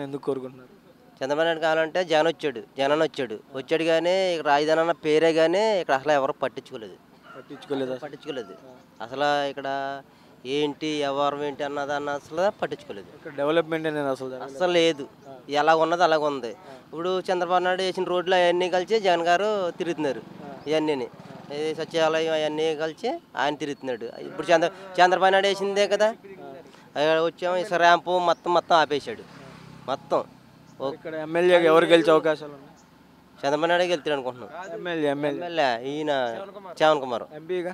ఎందుకు కోరుకుంటున్నారు చంద్రబాబు నాయుడు కావాలంటే జగన్ వచ్చాడు జగన్ వచ్చాడు వచ్చాడు కానీ ఇక్కడ రాజధాని అన్న పేరే కానీ ఇక్కడ అసలు ఎవరు పట్టించుకోలేదు పట్టించుకోలేదు అసలు. పట్టించుకోలేదు అసలు ఇక్కడ ఏంటి ఎవరు ఏంటి అన్నది అన్న అసలు పట్టించుకోలేదు ఇక్కడ డెవలప్మెంట్ అనేది అసలు జరగలేదు. అసలు లేదు ఎలా ఉన్నది అలాగ ఉంది ఇప్పుడు చంద్రబాబు నాయుడు వేసిన రోడ్లు అవన్నీ కలిసి జగన్ గారు తిరుగుతున్నారు ఇవన్నీ సచివాలయం అవన్నీ కలిసి ఆయన తిరుగుతున్నాడు ఇప్పుడు చంద్ర చంద్రబాబు నాయుడు వేసిందే కదా అక్కడ వచ్చాము ఇసుక ర్యాంపు మొత్తం మొత్తం ఆపేశాడు మొత్తం ఓ ఇక్కడ ఎమ్మెల్యేగా ఎవరు గెలిచే అవకాశాలు ఉన్నాయి చంద్రబాబు నాయుడు వెళ్తాడు అనుకుంటున్నాం ఎమ్మెల్యే ఎమ్మెల్యే ఎమ్మెల్యే ఈయన చవన్ కుమార్ ఎంపీగా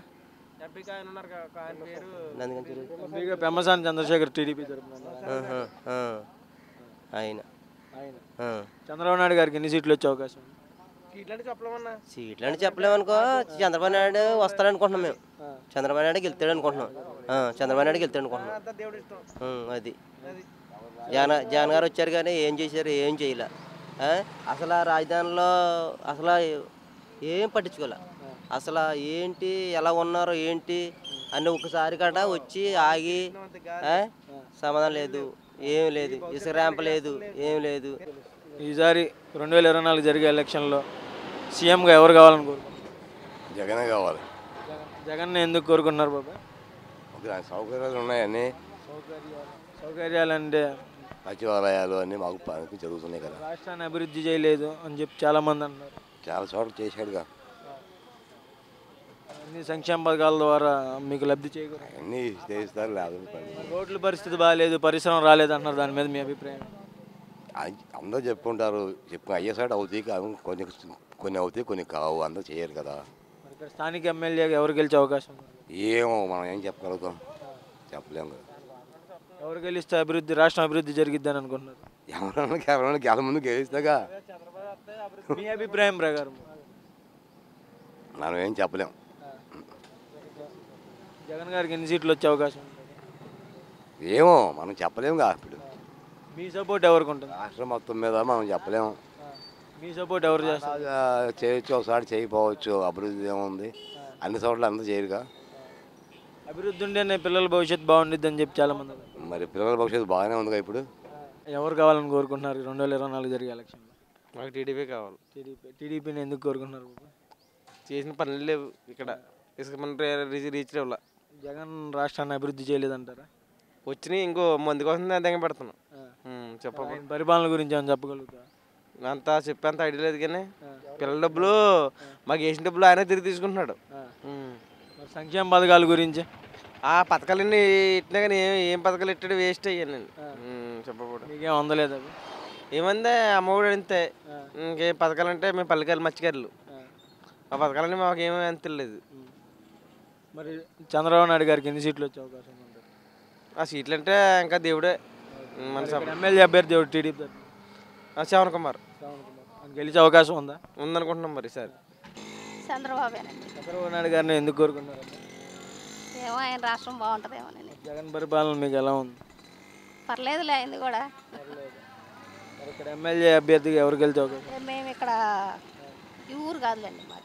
నందిగం చెరువు. ఎంపీగా పెమ్మసాని చంద్రశేఖర్ టీడీపీ తరపున ఉన్నారు. ఆహా, ఆ. ఆయన ఆయన ఆ. చంద్రబాబు నాయుడు గారికి ఎన్ని సీట్లు వచ్చే అవకాశం ఉంది? సీట్లు అని చెప్పలేము అనుకో చంద్రబాబు నాయుడు వస్తాడు అనుకుంటున్నాం మేము చంద్రబాబు నాయుడు గెలుతాడు అనుకుంటున్నాం ఆ, చంద్రబాబు నాయుడు గెలుతాడు అనుకుంటున్నాం ఉం, అది జగన్ జగన్ గారు వచ్చారు కానీ ఏం చేశారు ఏం చేయలే ఆ? అసలు ఆ రాజధానిలో అసలు ఏం పట్టించుకోలే అసలు ఏంటి ఎలా ఉన్నారో ఏంటి అని ఒకసారి కట వచ్చి ఆగి ఆ? సమాధానం లేదు ఏం లేదు ఇసుక ర్యాంప్ లేదు ఏం లేదు ఈసారి రెండు వేల ఇరవై నాలుగు జరిగే ఎలక్షన్లో సీఎంగా ఎవరు కావాలని కోరుకుంటున్నారు జగనే కావాలి జగన్ ఎందుకు కోరుకున్నారు బాబా ఒక దాని సౌకర్యాలు ఉన్నాయని సౌకర్యాలు సౌకర్యాలు అంటే సచివాలయాలు అన్నీ మాకు పనికి జరుగుతున్నాయి కదా రాష్ట్రాన్ని అభివృద్ధి చేయలేదు అని చెప్పి చాలా మంది అన్నారు చాలా చోట్ల చేశాడుగా అన్ని సంక్షేమ పథకాల ద్వారా మీకు లబ్ధి చేకూరు అన్నీ చేయిస్తారు లేదు రోడ్ల పరిస్థితి బాగాలేదు పరిశ్రమ రాలేదు అన్నారు దాని మీద మీ అభిప్రాయం అందరూ చెప్పుకుంటారు చెప్పు అయ్యేసాడు అవుతాయి కావు కొన్ని కొన్ని అవుతాయి కొన్ని కావు అందరూ చేయరు కదా మరి ఇక్కడ స్థానిక ఎమ్మెల్యేగా ఎవరు గెలిచే అవకాశం ఉంది ఏమో మనం ఏం చెప్పగలుగుతాం చెప్పలేము కదా ఎవరు గెలిస్తే అభివృద్ధి రాష్ట్రం అభివృద్ధి జరిగిద్దని అనుకుంటున్నారు ఎవరన్నా ఎవరన్నా గెల ముందు గెలిస్తాగా మీ అభిప్రాయం ప్రకారం మనం ఏం చెప్పలేం జగన్ గారికి ఎన్ని సీట్లు వచ్చే అవకాశం ఉంది ఏమో మనం చెప్పలేముగా ఇప్పుడు మీ సపోర్ట్ ఎవరికి ఉంటుంది రాష్ట్రం మొత్తం మీద మనం చెప్పలేము మీ సపోర్ట్ ఎవరు చేస్తారు అలాగా చేయొచ్చు ఒకసారి చేయకపోవచ్చు అభివృద్ధి ఏముంది అన్ని చోట్ల అందరూ చేయరుగా అభివృద్ధి ఉంటేనే పిల్లల భవిష్యత్తు బాగుండిద్ది అని చెప్పి చాలా మంది అన్నారు. మరి పిల్లల భవిష్యత్తు బాగానే ఉందిగా ఇప్పుడు ఎవరు కావాలని కోరుకుంటున్నారు ఈ రెండు వేల ఇరవై నాలుగు జరిగే ఎలక్షన్లో మాకు టీడీపీ కావాలి టీడీపీ టీడీపీని ఎందుకు కోరుకుంటున్నారు బాబు? చేసిన పనులు లేవు ఇక్కడ ఇసుక మన రీచ్ రీచ్ లేవులా జగన్ రాష్ట్రాన్ని అభివృద్ధి చేయలేదంటారా వచ్చినాయి ఇంకో మంది కోసం దగ్గర పెడుతున్నాం చెప్ప ఆయన పరిపాలన గురించి ఏమైనా చెప్పగలుగుతా అంత చెప్పేంత ఐడియా లేదు కానీ పిల్లల డబ్బులు మాకు వేసిన డబ్బులు ఆయనే తిరిగి తీసుకుంటున్నాడు ఉమ్. మరి సంక్షేమ పథకాల గురించి ఆ పథకాలన్నీ ఇట్టినా కానీ ఏం ఏం పథకాలు ఇట్టాడు వేస్ట్ అయ్యానండి చెప్పకూడదు మీకేం అందలేదు అవి ఏమందే అమ్మఒడి అంతే ఇంకేం పథకాలు అంటే మేము పల్లెకాయలు మత్స్యకారులు ఆ పథకాలన్నీ మాకు ఏమీ అంత తెలియదు మరి చంద్రబాబు నాయుడు గారికి ఎన్ని సీట్లు వచ్చే అవకాశం ఉంది ఆ సీట్లు అంటే ఇంకా దేవుడే మన సభ ఇక్కడ ఎమ్మెల్యే అభ్యర్థి ఎవరు టీడీపీ తరపున? ఆ, శ్రవణ్ కుమార్ ఆయన గెలిచే అవకాశం ఉందా ఉందనుకుంటున్నాం మరి ఈసారి చంద్రబాబేనండి చంద్రబాబు నాయుడు గారిని ఎందుకు కోరుకున్నారు ఏమో ఆయన రాష్ట్రం బాగుంటుందేమోనని జగన్ పరిపాలన మీకు ఎలా ఉంది పర్లేదులే అయింది కూడా మరి ఇక్కడ ఎమ్మెల్యే అభ్యర్థిగా ఎవరు గెలిచే అవకాశం ఏ మేము ఇక్కడ ఈ ఊరు కాదులేండి మాది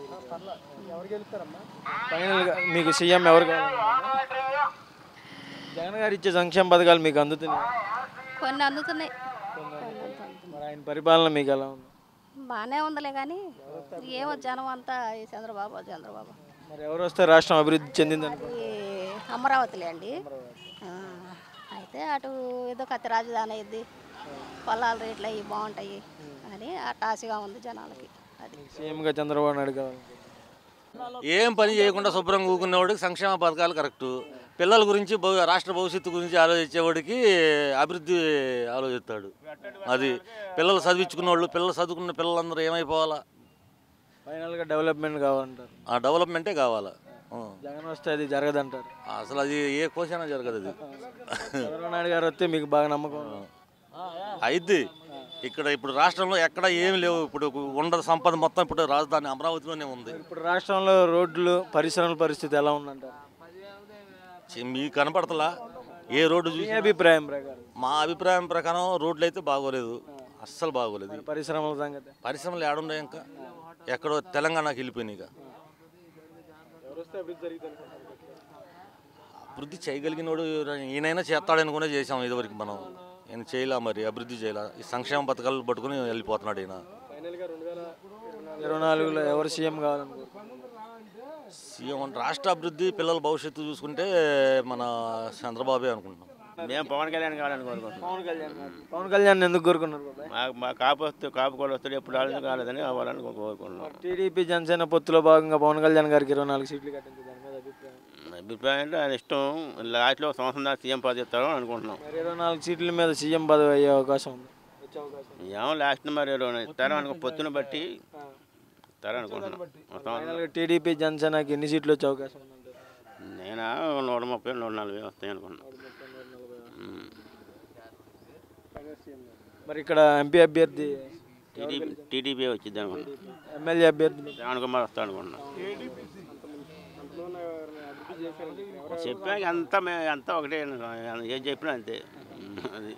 ఫైనల్గా మీకు సీఎం ఎవరు కావాలనుకుంటున్నారు? జగన్ గారు ఇచ్చే సంక్షేమ పథకాలు మీకు అందుతున్నాయి కొన్ని అందుతున్నాయి కొన్ని అందుతున్నాయి. మరి ఆయన పరిపాలన మీకు ఎలా ఉంది బాగానే ఉందిలే కానీ ఏమో జనం అంతా ఈ చంద్రబాబు చంద్రబాబు మరి ఎవరు వస్తే రాష్ట్రం అభివృద్ధి చెందిందని ఈ అమరావతిలే అండి ఆ, అయితే అటు ఏదో కత్తి రాజధాని అయ్యిద్ది పొలాల రేట్లు అవి బాగుంటాయి అని అట్ట ఆశగా ఉంది జనాలకి అది సీఎంగా చంద్రబాబు నాయుడు కావాలనుకుంటున్నారు ఏం పని చేయకుండా శుభ్రంగా ఊకునేవాడికి సంక్షేమ పథకాలు కరెక్టు పిల్లల గురించి భవి- రాష్ట్ర భవిష్యత్తు గురించి ఆలోచించేవాడికి అభివృద్ధి ఆలోచిస్తాడు అది పిల్లలు చదివించుకున్న వాళ్ళు పిల్లలు చదువుకున్న పిల్లలందరూ ఏమైపోవాలా ఫైనల్గా డెవలప్మెంట్ కావాలంటారు ఆ డెవలప్మెంటే కావాలా ఆ. జగన్ వస్తే అది జరగదంటారు అసలు అది ఏ కోసైనా జరగదు అది చంద్రబాబు నాయుడు గారు వస్తే మీకు బాగా నమ్మకం ఉంది. అయిద్ది ఇక్కడ ఇప్పుడు రాష్ట్రంలో ఎక్కడ ఏమి లేవు ఇప్పుడు ఉండదు సంపద మొత్తం ఇప్పుడు రాజధాని అమరావతిలోనే ఉంది ఇప్పుడు రాష్ట్రంలో రోడ్లు పరిశ్రమల పరిస్థితి ఎలా ఉందంటారు చి- మీకు కనపడతలా ఏ రోడ్డు మీ చూసి అభిప్రాయం ప్రకారం మా అభిప్రాయం ప్రకారం రోడ్లు అయితే బాగోలేదు అస్సలు బాగోలేదు పరిశ్రమల సంగతి పరిశ్రమలు ఏడుండే ఇంకా ఎక్కడో తెలంగాణకి వెళ్ళిపోయినాయి ఇక అభివృద్ధి చేయగలిగినోడు ఈయనైనా చేస్తాడనుకునే చేసాం ఇదివరకు మనం ఈయన చేయలే మరి అభివృద్ధి చేయలే ఈ సంక్షేమ పథకాలు పట్టుకుని వెళ్ళిపోతున్నాడు ఈయన ఫైనల్గా రెండు వేల ఇరవై నాలుగులో ఎవరు సీఎం కావాలనుకుంటున్నారు సీఎం రాష్ట్ర అభివృద్ధి పిల్లల భవిష్యత్తు చూసుకుంటే మన చంద్రబాబే అనుకుంటున్నాం మేము పవన్ కళ్యాణ్ కావాలని కోరుకుంటున్నాం పవన్ కళ్యాణ్ గారు. పవన్ కళ్యాణ్ ఎందుకు కోరుకున్నారు బాబాయ్ మా మా కాపు వస్తూ కాపు కూడా వస్తాడు ఎప్పుడు రాలేదు కాలేదని అవ్వాలని కోరుకుంటున్నాం టీడీపీ జనసేన పొత్తులో భాగంగా పవన్ కళ్యాణ్ గారికి ఇరవై నాలుగు సీట్లు కట్టింది దాని మీద అభిప్రాయం అభిప్రాయం అంటే ఆయన ఇష్టం లాస్ట్లో ఒక సంవత్సరం దాకా సీఎం పదవి ఇస్తారో అనుకుంటున్నాం మరి ఇరవై నాలుగు సీట్ల మీద సీఎం పదవి అయ్యే అవకాశం ఉంది వచ్చే అవకాశం ఉంది. ఏమో లాస్ట్ మరి ఏదో ఇస్తారో అనుకో పొత్తును బట్టి ఇస్తారో అనుకుంటున్నాం మొత్తం ఫైనల్గా టీడీపీ జనసేనకి ఎన్ని సీట్లు వచ్చే అవకాశం ఉందంటారు నేను నూట ముప్పై నూట నలభై వస్తాయి అనుకుంటున్నాను ఉమ్. మరి ఇక్కడ ఎంపీ అభ్యర్థి టీడీపీ టీడీపీ వచ్చింది అనుకుంటున్నాను ఎమ్మెల్యే అభ్యర్థి శ్రావణ్ కుమార్ వస్తాడు అనుకుంటున్నాను చెప్పాక అంతా మేము అంతా ఒకటే ఏం చెప్పినా అంతే అది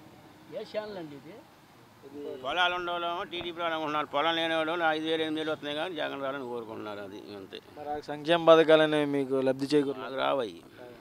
పొలాలు ఉండేవాళ్ళేమో టీడీపీ వాళ్ళు అనుకుంటున్నారు పొలం లేని వాళ్ళు ఐదు వేలు ఎనిమిది వేలు వస్తున్నాయి కానీ జగన్ రావాలని కోరుకుంటున్నారు అది అంతే మరి ఆ సంక్షేమ పథకాలు అనేవి మీకు లబ్ధి చేకూరు అది రావయ్యి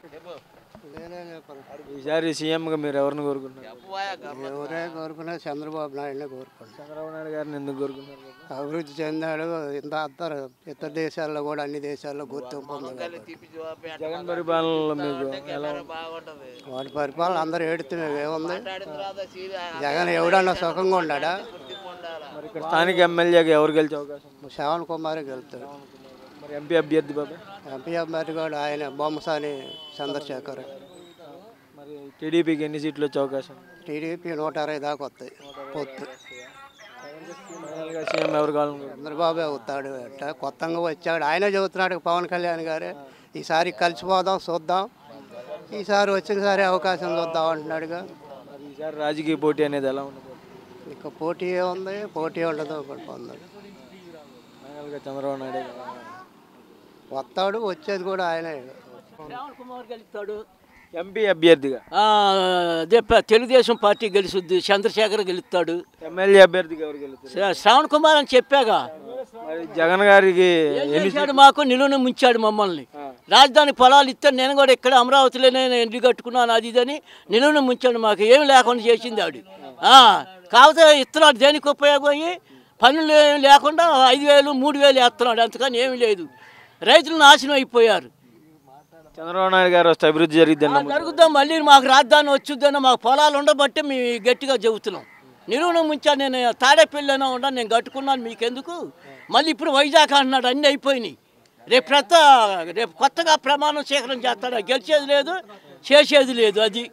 ఈసారి సీఎంగా మీరు ఎవరిని కోరుకుంటున్నారు ఎవరే కోరుకున్నా చంద్రబాబు నాయుడునే కోరుకుంటాం చంద్రబాబు నాయుడు గారిని ఎందుకు కోరుకుంటున్నారు బాబు? అభివృద్ధి చెందాడు ఇంత అందరు ఇతర దేశాల్లో కూడా అన్ని దేశాల్లో గుర్తింపు ఉంది కాబట్టి. జగన్ పరిపాలనలో మీకు ఎలా ఉంది? వాడి పరిపాలన అందరూ ఏడుతున్నా ఏముంది జగన్ ఎవడన్నా సుఖంగా ఉన్నాడా మరి ఇక్కడ స్థానిక ఎమ్మెల్యేగా ఎవరు గెలిచే అవకాశం ఉంది శ్రవణ్ కుమార్ గెలుతాడు మరి ఎంపీ అభ్యర్థి బాబాయ్ ఎంపీ అభ్యర్థి కూడా ఆయన బొమ్మసాని చంద్రశేఖర్ మరి టీడీపీకి ఎన్ని సీట్లు వచ్చే అవకాశం ఉంది? టీడీపీ నూట అరవై దాకా వస్తాయి పొత్తు ఫైనల్గా సీఎం ఎవరు కావాలనుకుంటున్నారు చంద్రబాబే అవుతాడు అట్ట కొత్తగా వచ్చాడు ఆయనే చెబుతున్నాడు పవన్ కళ్యాణ్ గారే ఈసారి కలిసిపోదాం చూద్దాం ఈసారి వచ్చినసారి అవకాశం చూద్దాం అంటున్నాడుగా మరి ఈసారి రాజకీయ పోటీ అనేది ఎలా ఉండబోతుంది ఇక పోటీ ఉంది పోటీ ఉండదు పడుకున్నాడు ఫైనల్గా చంద్రబాబు నాయుడు వస్తాడు వచ్చేది కూడా ఆయనే శ్రావణ్ కుమార్ గెలుస్తాడు ఎంపీ అభ్యర్థిగా ఆ, అదే ప- తెలుగుదేశం పార్టీ గెలుస్తుంది చంద్రశేఖర్ గెలుస్తాడు ఎమ్మెల్యే అభ్యర్థిగా ఎవరు గెలుస్తారు శ్రా- శ్రావణ్ కుమార్ అని చెప్పాగా మరి జగన్ గారికి ఏం చేశాడు మాకు నిలువున ముంచాడు మమ్మల్ని రాజధాని పొలాలు ఇస్తే నేను కూడా ఇక్కడ అమరావతిలోనే నేను ఇల్లు కట్టుకున్నాను అది ఇదని నిలువున ముంచాడు మాకు ఏమి లేకుండా చేసింది ఆడు ఆ, కాకపోతే ఇస్తున్నాడు దేనికి ఉపయోగమయ్యి పనులు ఏమి లేకుండా ఐదు వేలు మూడు వేలు వేస్తున్నాడు అంతకని ఏమీ లేదు రైతులు నాశనం అయిపోయారు చంద్రబాబు నాయుడు గారు వస్తే అభివృద్ధి జరిగిద్ది ఆ, జరుగుద్దాం మళ్ళీ మాకు రాజధాని వచ్చుద్దన్న మాకు పొలాలు ఉండబట్టి మేము గట్టిగా చెబుతున్నాం నిలువున ముంచా నేను తాడేపల్లిలోనే ఉండా నేను కట్టుకున్నాను మీకెందుకు మళ్ళీ ఇప్పుడు వైజాగ్ అంటున్నాడు అన్నీ అయిపోయినాయి రేపు పెద్ద రేపు కొత్తగా ప్రమాణం స్వీకారం చేస్తాడు గెలిచేది లేదు చేసేది లేదు అది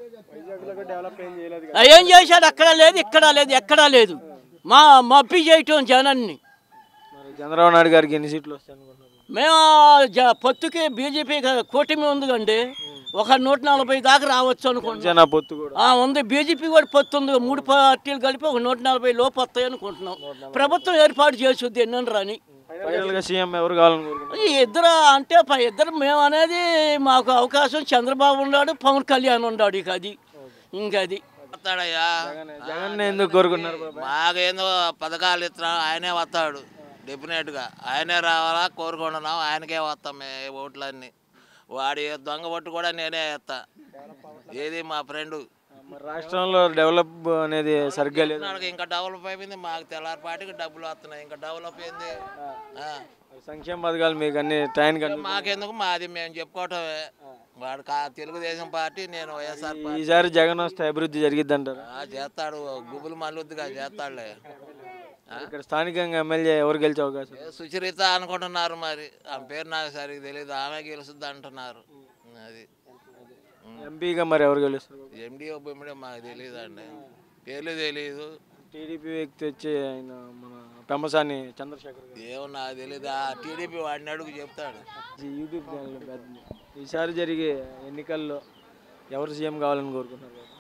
ఆ, ఏం చేశాడు అక్కడ లేదు ఇక్కడ లేదు ఎక్కడా లేదు మా మబ్బి చేయటం జనాన్ని మరి చంద్రబాబు నాయుడు గారికి ఎన్ని సీట్లు వస్తాయి అనుకుంటున్నారు మేము జ- పొత్తుకి బీజేపీ కూటమి ఉంది కండి ఒక నూట నలభై దాకా రావచ్చు అనుకుంటున్నాం జన పొత్తు కూడా ఆ, ఉంది బీజేపీ కూడా పొత్తు ఉంది మూడు పార్టీలు కలిపి ఒక నూట నలభై లోపు వస్తాయి అనుకుంటున్నాం ప్రభుత్వం ఏర్పాటు చేస్తుంది ఎన్నని రాని ఫైనల్ గా సీఎం ఎవరు కావాలనుకుంటున్నారు ఈ ఇద్దరు అంటే ప- ఇద్దరు మేము అనేది మాకు అవకాశం చంద్రబాబు ఉన్నాడు పవన్ కళ్యాణ్ ఉన్నాడు ఇక అది ఇంకా అది వస్తాడయ్యా జగన్ ఎందుకు కోరుకున్నారు బాబాయ్ మాకేందో పథకాలు ఇస్తున్నా ఆయనే వస్తాడు డెఫినెట్గా ఆయనే రావాలా కోరుకుంటున్నాం ఆయనకే వస్తాం మే ఓట్లన్నీ వాడి దొంగ ఓటు కూడా నేనే వేస్తా ఏది మా ఫ్రెండ్ మరి రాష్ట్రంలో డెవలప్ అనేది సరిగ్గా లేదు నాకు ఇంకా డెవలప్ అయిపోయింది మాకు తెల్లారిపాటికి డబ్బులు వస్తున్నాయి ఇంకా డెవలప్ అయింది ఆ. సంక్షేమ పథకాలు మీకు అన్ని టైంకి అన్ని మాకెందుకు మాది మేము చెప్పుకోవటమే వాడు కా తెలుగుదేశం పార్టీ నేను వైఎస్ఆర్ పార్టీ ఈసారి జగన్ వస్తే అభివృద్ధి జరిగిద్ది అంటారు ఆ, చేస్తాడు గుబులు మల్లుద్దిగా చేస్తాడులే ఆ? ఇక్కడ స్థానికంగా ఎమ్మెల్యే ఎవరు గెలిచే అవకాశం ఏ సుచరిత అనుకుంటున్నారు మరి ఆమె పేరు నాకు సరిగ్గా తెలియదు ఆమె గెలుస్తుంది అంటున్నారు అది ఎంపీగా మరి ఎవరు గెలుస్తారు ఎండిఓ బొమ్మిడి మాకు తెలియదు అండి పేర్లు తెలియదు టీడీపీ వ్యక్తి వచ్చి ఆయన మన పెంపసాని చంద్రశేఖర్ గారు ఏమో నాకు తెలియదు ఆ టీడీపీ వాడిని అడుగు చెప్తాడు ఈ యూట్యూబ్ ఛానల్ పెద్ద ఈసారి జరిగే ఎన్నికల్లో ఎవరు సీఎం కావాలని కోరుకుంటున్నారు బాబు?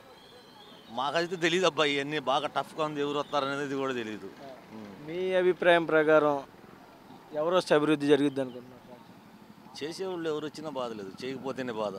మాకైతే తెలియదు అబ్బా ఇవన్నీ బాగా టఫ్గా ఉంది ఎవరు వస్తారనేది కూడా తెలియదు మీ అభిప్రాయం ప్రకారం ఎవరు వస్తే అభివృద్ధి జరిగిద్ది అనుకుంటున్నారు చేసేవాళ్ళు ఎవరు వచ్చినా బాధ లేదు చేయకపోతేనే బాధ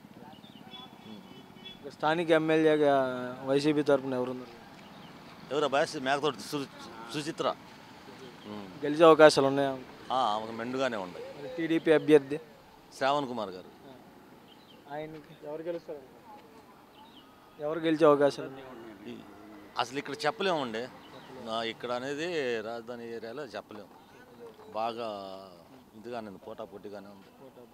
ఇక్కడ స్థానిక ఎమ్మెల్యేగా వైసీపీ తరఫున ఎవరున్నారు ఎవరు బాస్ మేకతోటి సు సుచిత్ర ఉమ్. గెలిచే అవకాశాలు ఉన్నాయా ఆ, ఆమెకు మెండుగానే ఉన్నాయి మరి టీడీపీ అభ్యర్థి శ్రావణ్ కుమార్ గారు ఆయనకి ఎవరు గెలుస్తారు ఎవరు గెలిచే అవకాశాలు ఉన్నాయి? ఈ- అసలు ఇక్కడ చెప్పలేమండి నా ఇక్కడ అనేది రాజధాని ఏరియాలో చెప్పలేము బాగా ఇదిగానే ఉంది పోటాపోటీగానే ఉంది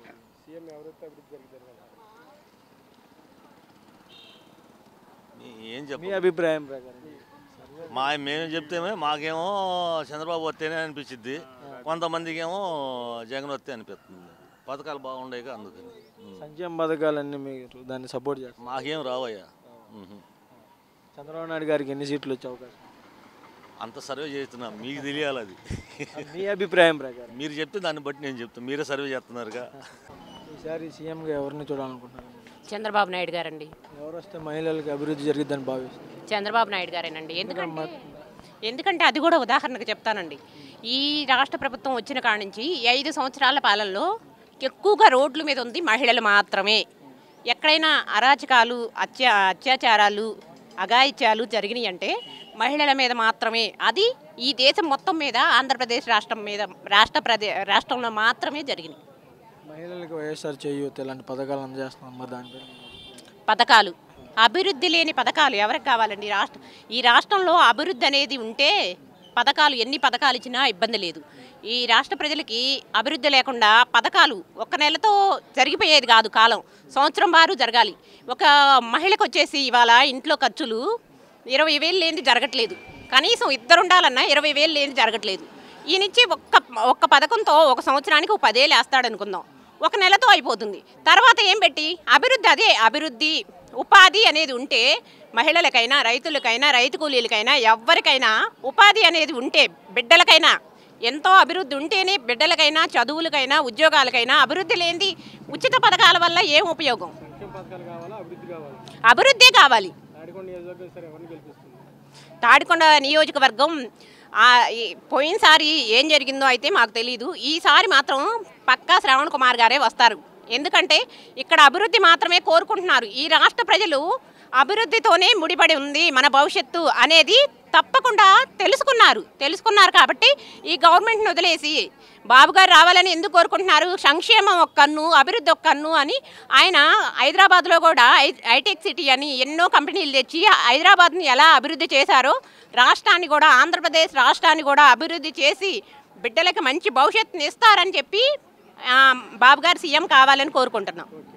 మీ- ఏం మీ చెప్ప అభిప్రాయం ప్రకారం మా మేము చెప్తేమే మాకేమో చంద్రబాబు వస్తేనే అనిపించింది కొంతమందికి ఏమో జగన్ వస్తే అనిపిస్తుంది పథకాలు బాగుండేగా అందుకని ఉం. సంక్షేమ పథకాలన్నీ మీరు దాన్ని సపోర్ట్ చేస్తారు మాకేం రావయ్యా ఉహు. చంద్రబాబు నాయుడు గారికి ఎన్ని సీట్లు వచ్చే అవకాశం అంత సర్వే చేస్తున్నాం మీకు తెలియాలి అది మీ అభిప్రాయం ప్రకారం మీరు చెప్తే దాన్ని బట్టి నేను చెప్తాను మీరే సర్వే చేస్తున్నారుగా ఈసారి సీఎంగా ఎవరిని చూడాలనుకుంటున్నారు చంద్రబాబు నాయుడు గారండి ఎవరు వస్తే మహిళలకు అభివృద్ధి జరిగిద్దని భావిస్తారు చంద్రబాబు నాయుడు గారేనండి ఎందుకంటే ఎందుకంటే అది కూడా ఉదాహరణకు చెప్తానండి ఈ రాష్ట్ర ప్రభుత్వం వచ్చిన కాడ నుంచి ఈ ఐదు సంవత్సరాల పాలనలో ఎక్కువగా రోడ్ల మీద ఉంది మహిళలు మాత్రమే ఎక్కడైనా అరాచకాలు అత్యా అత్యాచారాలు అఘాయిత్యాలు జరిగినాయి అంటే మహిళల మీద మాత్రమే అది ఈ దేశం మొత్తం మీద ఆంధ్రప్రదేశ్ రాష్ట్రం మీద రాష్ట్ర ప్రదే రాష్ట్రంలో మాత్రమే జరిగినాయి మహిళలకు వైఎస్ఆర్ చేయూత ఇలాంటి పథకాలు అందజేస్తున్నాం మరి దానిపై పథకాలు అభివృద్ధి లేని పథకాలు ఎవరికి కావాలండి ఈ రాష్ట్ర ఈ రాష్ట్రంలో అభివృద్ధి అనేది ఉంటే పథకాలు ఎన్ని పథకాలు ఇచ్చినా ఇబ్బంది లేదు ఈ రాష్ట్ర ప్రజలకి అభివృద్ధి లేకుండా పథకాలు ఒక్క నెలతో జరిగిపోయేది కాదు కాలం సంవత్సరం వారు జరగాలి ఒక మహిళకు వచ్చేసి ఇవాళ ఇంట్లో ఖర్చులు ఇరవై వేలు లేనిది జరగట్లేదు కనీసం ఇద్దరు ఉండాలన్నా ఇరవై వేలు లేనిది జరగట్లేదు ఈ నుంచి ఒక్క ఒక్క పథకంతో ఒక సంవత్సరానికి ఒక పదేళ్ళు వేస్తాడు అనుకుందాం ఒక నెలతో అయిపోతుంది తర్వాత ఏం పెట్టి అభివృద్ధి అదే అభివృద్ధి ఉపాధి అనేది ఉంటే మహిళలకైనా రైతులకైనా రైతు కూలీలకైనా ఎవరికైనా ఉపాధి అనేది ఉంటే బిడ్డలకైనా ఎంతో అభివృద్ధి ఉంటేనే బిడ్డలకైనా చదువులకైనా ఉద్యోగాలకైనా అభివృద్ధి లేనిది ఉచిత పథకాల వల్ల ఏం ఉపయోగం అభివృద్ధే కావాలి తాడికొండ నియోజకవర్గం ఆ, ఈ పోయినసారి ఏం జరిగిందో అయితే మాకు తెలియదు ఈసారి మాత్రం పక్కా శ్రవణ్ కుమార్ గారే వస్తారు ఎందుకంటే ఇక్కడ అభివృద్ధి మాత్రమే కోరుకుంటున్నారు ఈ రాష్ట్ర ప్రజలు అభివృద్ధితోనే ముడిపడి ఉంది మన భవిష్యత్తు అనేది తప్పకుండా తెలుసుకున్నారు తెలుసుకున్నారు కాబట్టి ఈ గవర్నమెంట్ని వదిలేసి బాబు గారు రావాలని ఎందుకు కోరుకుంటున్నారు సంక్షేమం ఒక కన్ను అభివృద్ధి ఒక కన్ను అని ఆయన హైదరాబాద్లో కూడా ఐ- హైటెక్ సిటీ అని ఎన్నో కంపెనీలు తెచ్చి హైదరాబాద్ని ఎలా అభివృద్ధి చేశారో రాష్ట్రాన్ని కూడా ఆంధ్రప్రదేశ్ రాష్ట్రాన్ని కూడా అభివృద్ధి చేసి బిడ్డలకి మంచి భవిష్యత్తుని ఇస్తారని చెప్పి ఆ, బాబు గారు సీఎం కావాలని కోరుకుంటున్నాం